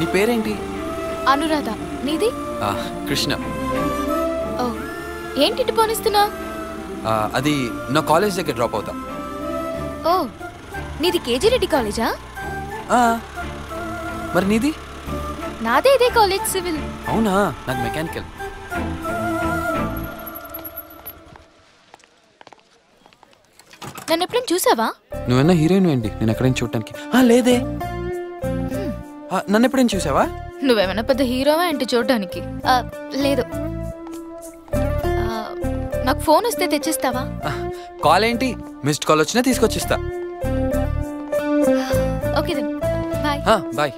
పేరేంటి అనురాధ నీది ఆ, కృష్ణ ఓ ఏంటి ఇటు పోనిస్తున్నా ఆ, అది నా కాలేజ్ దగ్గర డ్రాప్ అవుతా ఓ నీది కేజీ రెడ్డి కాలేజా ఆ, మరి నీది నాదే ఇదే కాలేజ్ సివిల్ అవునా నాకు మెకానికల్ నన్ను ఎప్పుడైనా చూసావా నువ్వన్నా హీరోయిన్ ఏంటి నేను ఎక్కడైనా చూడటానికి ఆ, లేదే ఆ, నన్ను ఎప్పుడైనా చూసావా నువ్వేమైనా పెద్ద హీరోవా ఏంటి చూడడానికి ఆ, లేదు ఆ, నాకు ఫోన్ వస్తే తెచ్చిస్తావా ఆ, కాల్ ఏంటి మిస్డ్ కాల్ వచ్చినా తీసుకొచ్చిస్తా ఓకే దెన్ బాయ్ ఆ, bye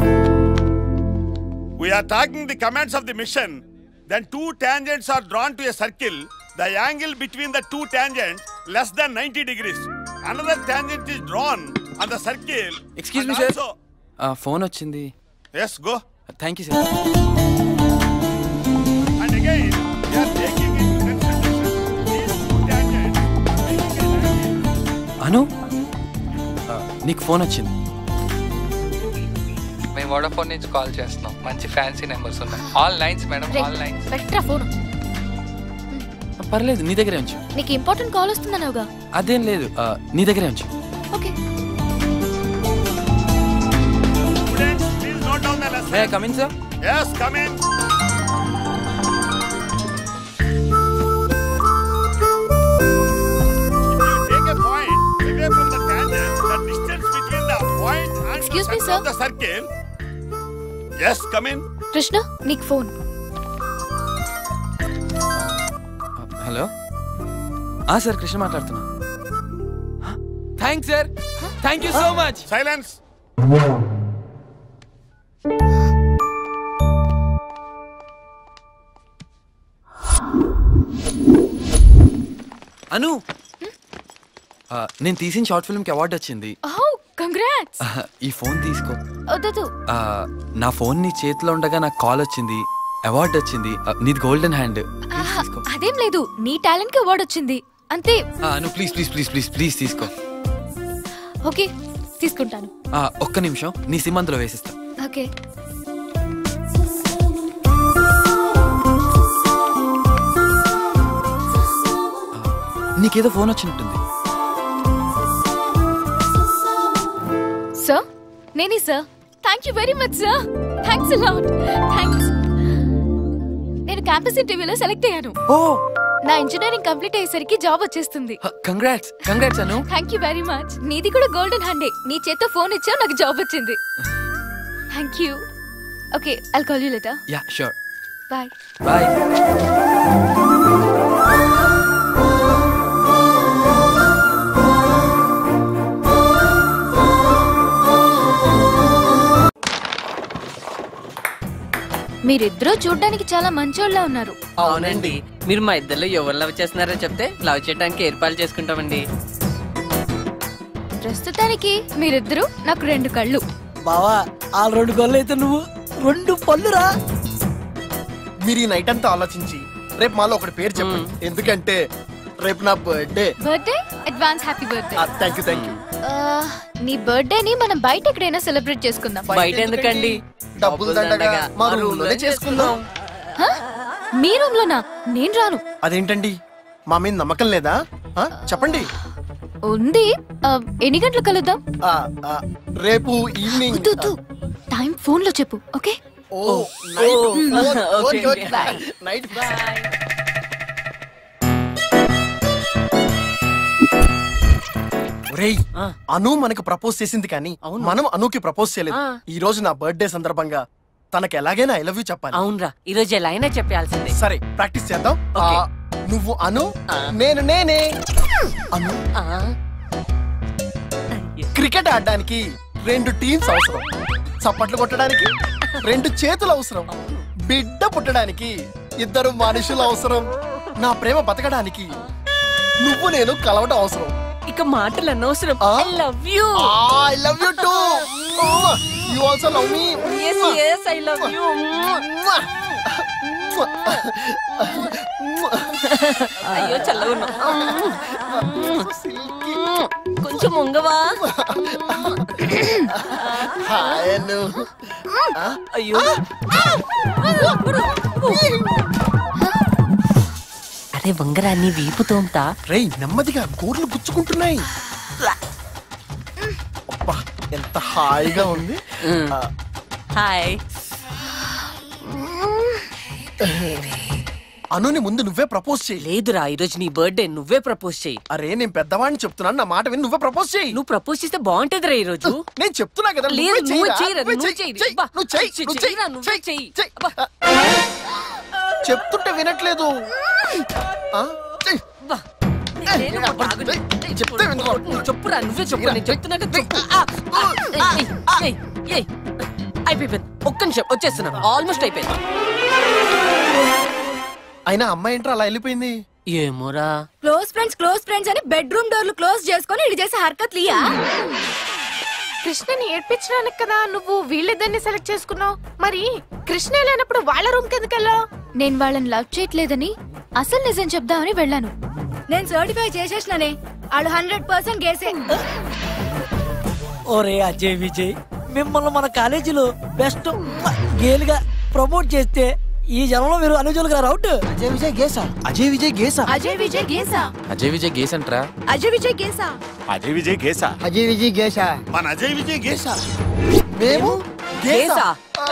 We are talking the commands of the mission. Then two tangents are drawn to a circle. The angle between the two tangents less than 90 degrees. Another tangent is drawn on the circle. Excuse and me sir also- phone వచ్చింది Yes, go. Thank you sir And again, we are taking into consideration these two tangents. making an angle. Anu ఆ, నీకు phone వచ్చింది మేము Vodafone నుంచి call చేస్తున్నాం మంచి fancy numbers ఉన్నాయి all lines madam all lines పెట్టరా ఫోన్ పర్లేదు నీ దగ్గరే ఉంచు నీకు ఇంపార్టెంట్ కాల్ వస్తుందన్నావుగా అదేం లేదు ఆ, నీ దగ్గరే ఉంచు okay Students, please note down the lesson. May come in sir Yes, come in. If you take a point away from the tangent, the distance between the point and Excuse the me, center sir. of the circle. Yes, come in. Krishna నీకు phone hello ఆ sir Krishna మాట్లాడుతున్నా thanks sir thank you so much Silence. Anu ఆ, నేను తీసిన short film కి award వచ్చింది ఓ congrats ఆ, ఈ ఫోన్ తీసుకో వద్దు ఆ, నా ఫోన్ నీ చేతిలో ఉండగా నాకు కాల్ వచ్చింది అవార్డు వచ్చింది ఆ, నీది గోల్డెన్ హ్యాండ్ తీసుకో అదేం లేదు నీ టాలెంట్ కి అవార్డ్ వచ్చింది అంతే ఆ, Anu please please please please please తీసుకో ఓకే తీసుకుంటాను ఆ, ఒక్క నిమిషం నీ సిమ్ అందులో వేసిస్తా ఓకే నీకేదో ఫోన్ వచ్చినట్టుంది సార్ నేనే sir thank you very much sir thanks lot thanks నేను క్యాంపస్ ఇంటర్వ్యూలో సెలెక్ట్ అయ్యాను ఓ నా ఇంజనీరింగ్ కంప్లీట్ అయ్యేసరికి జాబ్ వచ్చేస్తుంది congrats congrats Anu thank you very much నీది కూడా గోల్డెన్ హ్యాండే నీ చేత్తో ఫోన్ ఇచ్చావు నాకు జాబ్ వచ్చింది thank you okay I'll call you letter yeah sure bye bye మీరిద్దరూ చూడ్డానికి చాలా మంచోళ్ళ ఉన్నారు అవునండి మీరు మా ఇద్దరు ఎవరు లవ్ చేస్తున్నారో చెప్తే లవ్ చేయడానికి ఏర్పాట్లు చేసుకుంటామండి ప్రస్తుతానికి మీరిద్దరూ నాకు రెండు కళ్ళు బావా ఆ రెండు గొల్లు అయితే నువ్వు రెండు పళ్ళురా మీరు ఈ నైట్ అంతా ఆలోచించి రేపు మాలో ఒకటి పేరు చెప్పండి ఎందుకంటే రేపు నా birthday birthday advance happy birthday thank you thank you నీ బర్త్డేని మనం బయట ఎక్కడైనా సెలబ్రేట్ చేసుకుందాం బయట ఎందుకండి డబ్బులు దండగా మా రూమ్ లోనే చేసుకుందాం హ? మీ రూమ్ లోనా నేను రాను అదేంటండి మా మీద నమ్మకం లేదా ఆ, చెప్పండి ఉంది ఆ, ఎన్ని గంటలు కలుద్దాం ఆ, ఆ, రేపు ఈవినింగ్ వద్దు, వద్దు. టైం ఫోన్ లో చెప్పు okay oh night okay, okay, okay, okay. Bye. Night ఒరేయ్ ఆ. అను మనకు ప్రపోజ్ చేసింది కానీ అవును. మనం అనుకి ప్రపోజ్ చేయలేదు ఆ. ఈ రోజు నా బర్త్డే సందర్భంగా తనకి ఎలాగైనా ఐ లవ్ యూ చెప్పాలి అవునరా ఈ రోజు ఎలా అయినా చెప్పాల్సిందే సరే ప్రాక్టీస్ చేద్దాం ఓకే. ఆ, నువ్వు అను ఆ. నేను నేనే అను ఆ, క్రికెట్ ఆడడానికి రెండు టీమ్స్ అవసరం చప్పట్లు కొట్టడానికి రెండు చేతులు అవసరం బిడ్డ పుట్టడానికి ఇద్దరు మనుషులు అవసరం నా ప్రేమ బతకడానికి నువ్వు నేను కలవడం అవసరం ఇక మాటలు అనవసరం ఆ? I love you I love you too you also love me yes yes I love you అయ్యో చల్లగా కొంచెం ఉంగవా హాయ్ అను. అయ్యో అరే వంగరాన్ని వీపు తోమ్తా రేయ్ నెమ్మదిగా గోర్లు గుచ్చుకుంటున్నాయి అబ్బా ఎంత హాయిగా ఉంది ఆ, హాయ్ అనుని ముందు నువ్వే ప్రపోజ్ చేయి లేదురా ఈరోజు నీ బర్త్డే నువ్వే ప్రపోజ్ చెయ్యి అరే నేను పెద్దవాడిని చెప్తున్నాను నా మాట విని నువ్వే ప్రపోజ్ చేయి నువ్వు ప్రపోజ్ చేస్తే బాగుంటదిరా ఈరోజు నేను చెప్తున్నా కదా లేదు, నువ్వే నువ్వు చెయ్యిరా, చెయ్యిరా, నువ్వే నువ్వు చెయ్యి, చెయ్యి. చెయ్యి, అబ్బా, నువ్వు చెయ్యి, చెయ్యి, నువ్వు చెయ్యిరా, చెయ్యి, నువ్వే చెయ్యి, చెయ్యి. చెయ్యి. చెప్తుంటే వినట్లేదు ఆ? చెయ్యి. అబ్బా. నేను ఏ, ఒకటి ఆగు. చెయ్యి, చెప్తే వినరా? నువ్వు చెప్పురా నువ్వే చెప్పు నేను చెప్తున్నా కదా, చెప్పు ఆ, ఆ, ఏయ్, ఏయ్, ఏయ్. అయిపోయింది ఒక్క నిమిషం వచ్చేస్తున్నా ఆల్మోస్ట్ అయిపోయింది అయినా అమ్మాయి ఏంట్రా అలా వెళ్ళిపోయింది ఏమోరా క్లోజ్ ఫ్రెండ్స్ క్లోజ్ ఫ్రెండ్స్ అని బెడ్రూమ్ డోర్లు క్లోజ్ చేసుకొని ఇటు చేసే హర్కత్ లియా కృష్ణని ఏడ్పించడానికి కదా నువ్వు వీళ్ళిద్దరిని సెలెక్ట్ చేసుకున్నావు మరి కృష్ణ లేనప్పుడు వాళ్ళ రూమ్ కి ఎందుకు వెళ్ళావు నేను వాళ్ళని లవ్ చేయట్లేదని అసలు నిజం చెప్దామని వెళ్ళాను నేను సర్టిఫై చేసేసినానే వాళ్ళు హండ్రెడ్ పర్సెంట్ గేసే ఒరే అజయ్ విజయ్ మిమ్మల్ని మన కాలేజీలో బెస్ట్ గేలుగా ప్రమోట్ చేస్తే ఈ జనంలో మీరు అనుజులు గారు అవుట్ అజయ్ విజయ్ గేసా అజయ్ విజయ్ గేసా అజయ్ విజయ్ గేసా అజయ్ విజయ్ గేస్ అంటరా అజయ్ విజయ్ గేసా అజయ్ విజయ్ గేసా అజయ్ విజయ్ గేసా మన అజయ్ విజయ్ గేసా మేము కేసా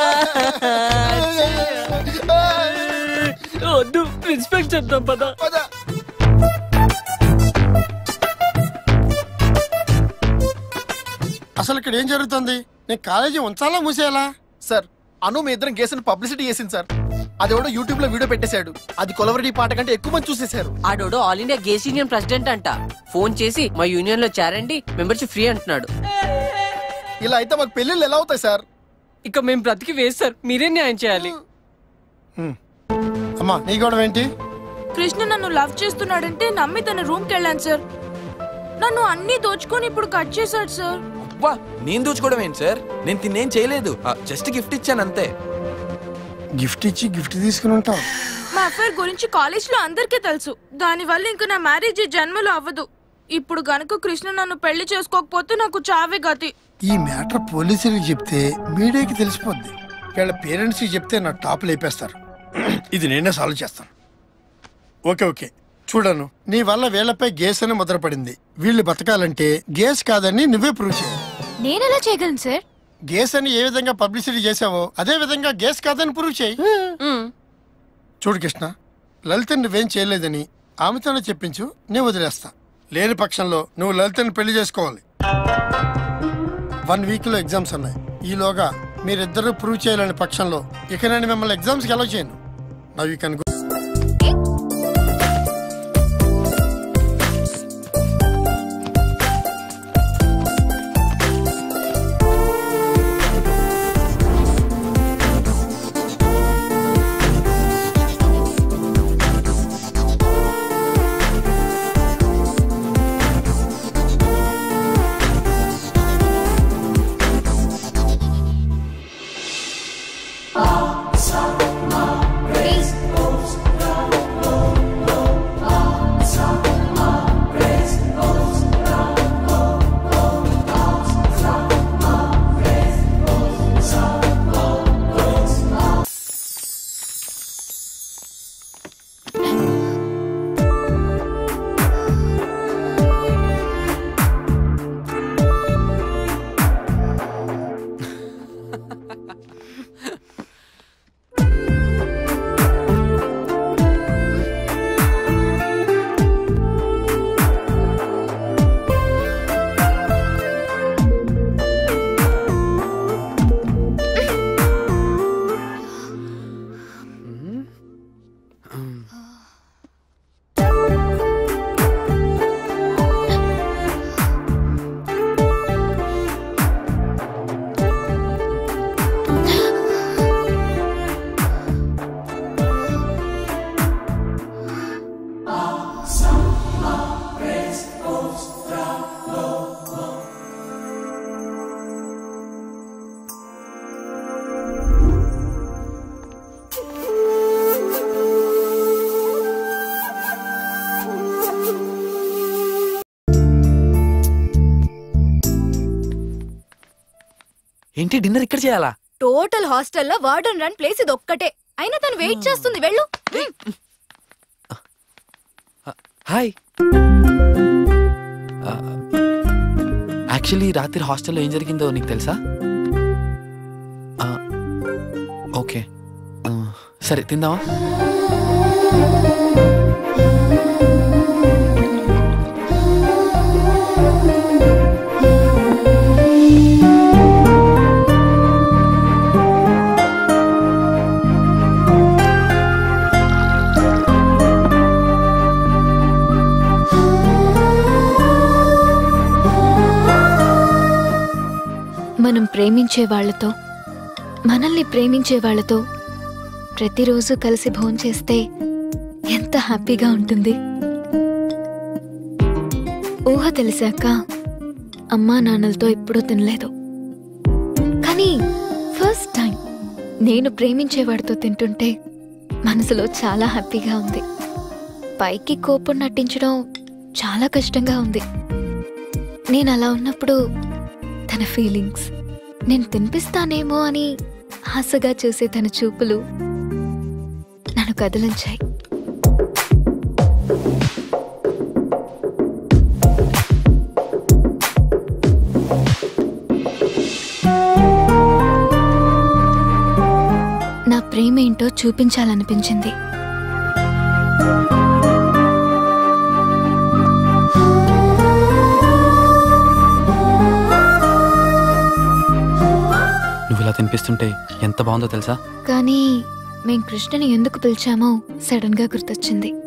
ఆ, వద్దు ప్రిన్సిపల్ చెప్తాం పద పద. అసలు ఇక్కడ ఏం జరుగుతుంది నేను కాలేజీ ఉంచాలా మూసేయాలా సార్ అను మీ ఇద్దరం గేసిన పబ్లిసిటీ చేసింది సార్ అది కూడా యూట్యూబ్ లో వీడియో పెట్టేశాడు అది కొలవరెడ్డి పాట కంటే ఎక్కువ మంది చూసేశారు ఆడోడు all India gays union president అంట ఫోన్ చేసి మా యూనియన్ లో చేరండి మెంబర్షిప్ ఫ్రీ అంటున్నాడు ఇలా అయితే మాకు పెళ్ళిళ్ళు ఎలా అవుతాయి సార్ ఇక మేము బ్రతికి వేస్ట్ సార్ మీరే న్యాయం చేయాలి అమ్మా నీ గొడవ ఏంటి కృష్ణ నన్ను లవ్ చేస్తున్నాడంటే నమ్మి తన రూమ్ కి వెళ్ళాను సార్ నన్ను అన్ని దోచుకొని ఇప్పుడు కట్ చేశాడు సార్ అబ్బా నేను దోచుకోవడం ఏంటి సార్ నేను తిన్నేం చేయలేదు జస్ట్ గిఫ్ట్ ఇచ్చాను అంతే గిఫ్ట్ ఇచ్చి గిఫ్ట్ తీసుకుని ఉంటావు మా అఫైర్ గురించి కాలేజ్ లో అందరికీ తెలుసు దాని వల్ల ఇంక నా మ్యారేజ్ ఈ జన్మలో అవ్వదు ఇప్పుడు గనుక కృష్ణ నన్ను పెళ్లి చేసుకోకపోతే నాకు చావే గతి ఈ మ్యాటర్ పోలీసులకు చెప్తే మీడియాకి తెలిసిపోద్ది వీళ్ళ పేరెంట్స్ కి చెప్తే నా టాప్ లేపేస్తారు ఇది నేనే సాల్వ్ చేస్తాను ఓకే ఓకే చూడను నీ వల్ల వీళ్ళపై గేస్ అని ముద్రపడింది వీళ్ళు బతకాలంటే గేస్ కాదని నువ్వే ప్రూవ్ చేయాలి నేను ఎలా చేయగలను సార్ గేస్ అని ఏ విధంగా పబ్లిసిటీ చేసావో అదే విధంగా గేస్ కాదని ప్రూవ్ చేయి చూడు కృష్ణ లలిత నువ్వేం చేయలేదని ఆమెతోనే చెప్పించు నేను వదిలేస్తా లేని పక్షంలో నువ్వు లలితని పెళ్లి చేసుకోవాలి వన్ వీక్ లో ఎగ్జామ్స్ ఉన్నాయి ఈలోగా మీరిద్దరూ ప్రూవ్ చేయలేని పక్షంలో ఇక నేను మిమ్మల్ని ఎగ్జామ్స్కి ఎలా చేయను నవ్ యూ కెన్ గో ఏంటి డిన్నర్ ఇక్కడ చేయాలా టోటల్ హాస్టల్లో వార్డెన్ రన్ ప్లేస్ ఇది ఒక్కటే అయినా తను వెయిట్ చేస్తుంది వెళ్ళు హాయ్ యాక్చువల్లీ రాత్రి హాస్టల్లో ఏం జరిగిందో నీకు తెలుసా ఆ, ఓకే ఆ, సరే తిందామా మనం ప్రేమించే వాళ్ళతో మనల్ని ప్రేమించే వాళ్ళతో ప్రతిరోజు కలిసి భోంచేస్తే ఎంత హ్యాపీగా ఉంటుంది ఊహ తెలిసాక అమ్మా నాన్నలతో ఎప్పుడూ తినలేదు కానీ ఫస్ట్ టైం నేను ప్రేమించేవాడితో తింటుంటే మనసులో చాలా హ్యాపీగా ఉంది పైకి కోపం నటించడం చాలా కష్టంగా ఉంది నేను అలా ఉన్నప్పుడు తన ఫీలింగ్స్ నేను తినిపిస్తానేమో అని ఆశగా చూసే తన చూపులు నన్ను కదిలించాయి నా ప్రేమ ఏంటో చూపించాలనిపించింది నువ్వు ఇలా తినిపిస్తుంటే ఎంత బాగుందో తెలుసా కానీ మేం కృష్ణని ఎందుకు పిలిచామో సడన్ గా గుర్తొచ్చింది